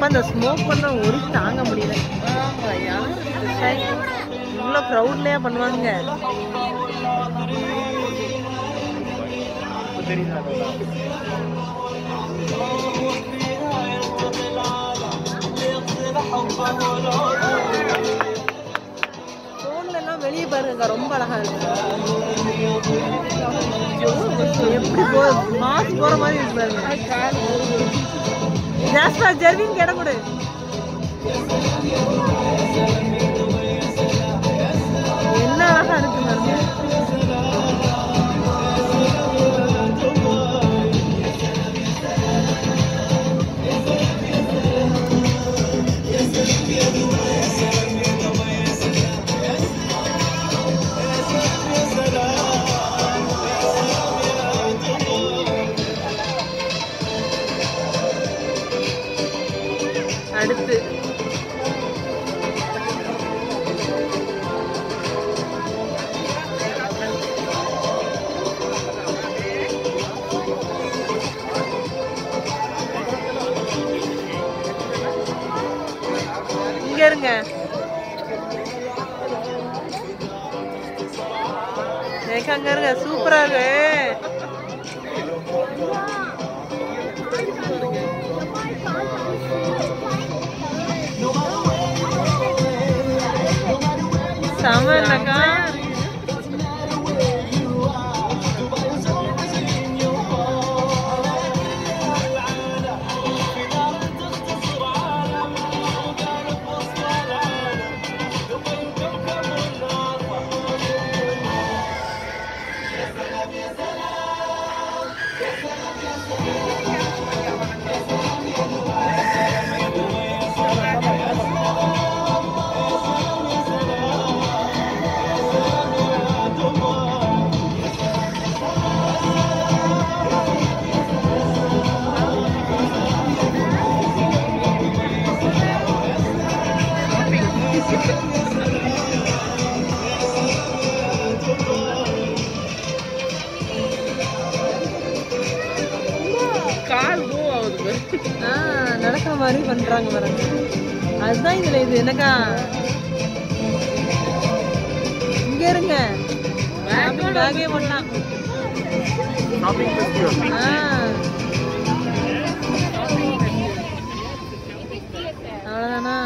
அப்ப அந்த ஸ்மோக் பண்ண ஒரு தாங்க முடியல சை, இவ்வளோ க்ரௌட்லயா பண்ணுவாங்க போன்ல எல்லாம் வெளியே பாருங்க ரொம்ப அழகா இருக்கு எப்படி போ மாஸ் போற மாதிரி இருக்கு பாருங்க ஜாஸ்பா ஜெர்வின் இடம் கொடு என்ன அழகா இருக்கு பாருங்க அடுத்து இங்க இருங்க எனக்கு அங்க இருங்க சூப்பரா இருக்கு செம இல்லக்கா கால் மூவ் ஆகுது பாரு. ஆ நடக்கிற மாதிரி பண்றாங்க பாருங்க அதுதான் இதுல இது என்னக்கா இங்க இருங்க பேக்கே பண்ணலாம் ஆ. அவ்வளவுதானா